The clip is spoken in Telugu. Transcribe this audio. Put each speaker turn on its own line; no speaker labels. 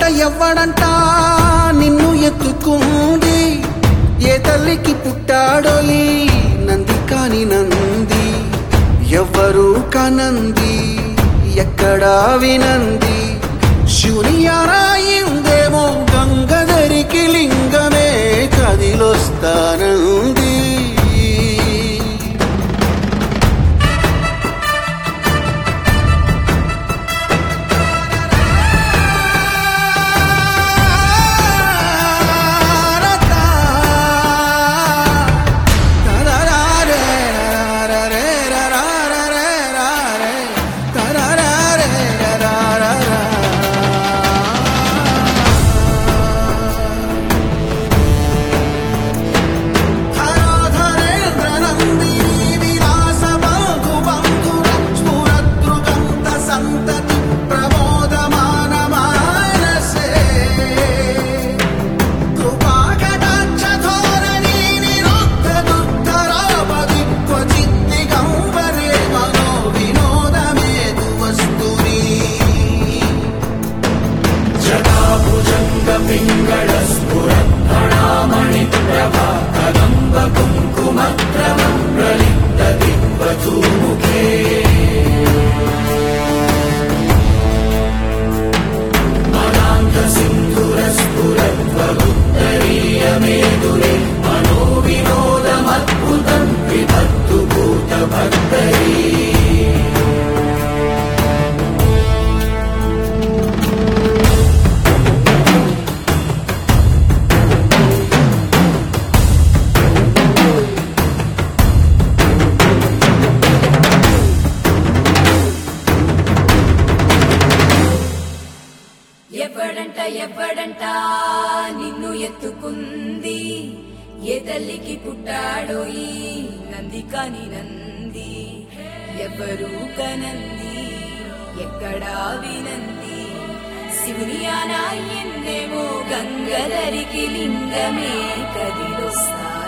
ఎవ్వడంట ఎవ్వడంట నిన్ను ఎత్తుకుంది ఏ తల్లికి పుట్టాడో ఈ నంది కాని నంది ఎవ్వరు కనంది ఎక్కడా వినంది శివుని ఆరాయిందేమో గంగధరికి లింగమే కదిలొస్తానంది సంతతి ప్రమోదమాన మానసే కృపాకటాక్షధోరణి నిరుద్ధ దుఃఖరాపది క్వచిద్దిగంబరే మనో వినోదమేదు వస్తుని
ఎవ్వడంట ఎవ్వడంట నిన్ను ఎత్తుకుంది ఏ తల్లికి పుట్టాడో ఈ నంది కాని నంది ఎవ్వరు కనంది ఎక్కడా వినంది శివుని ఆనాయిందేమో గంగధరికి లింగమే కదిలొస్తా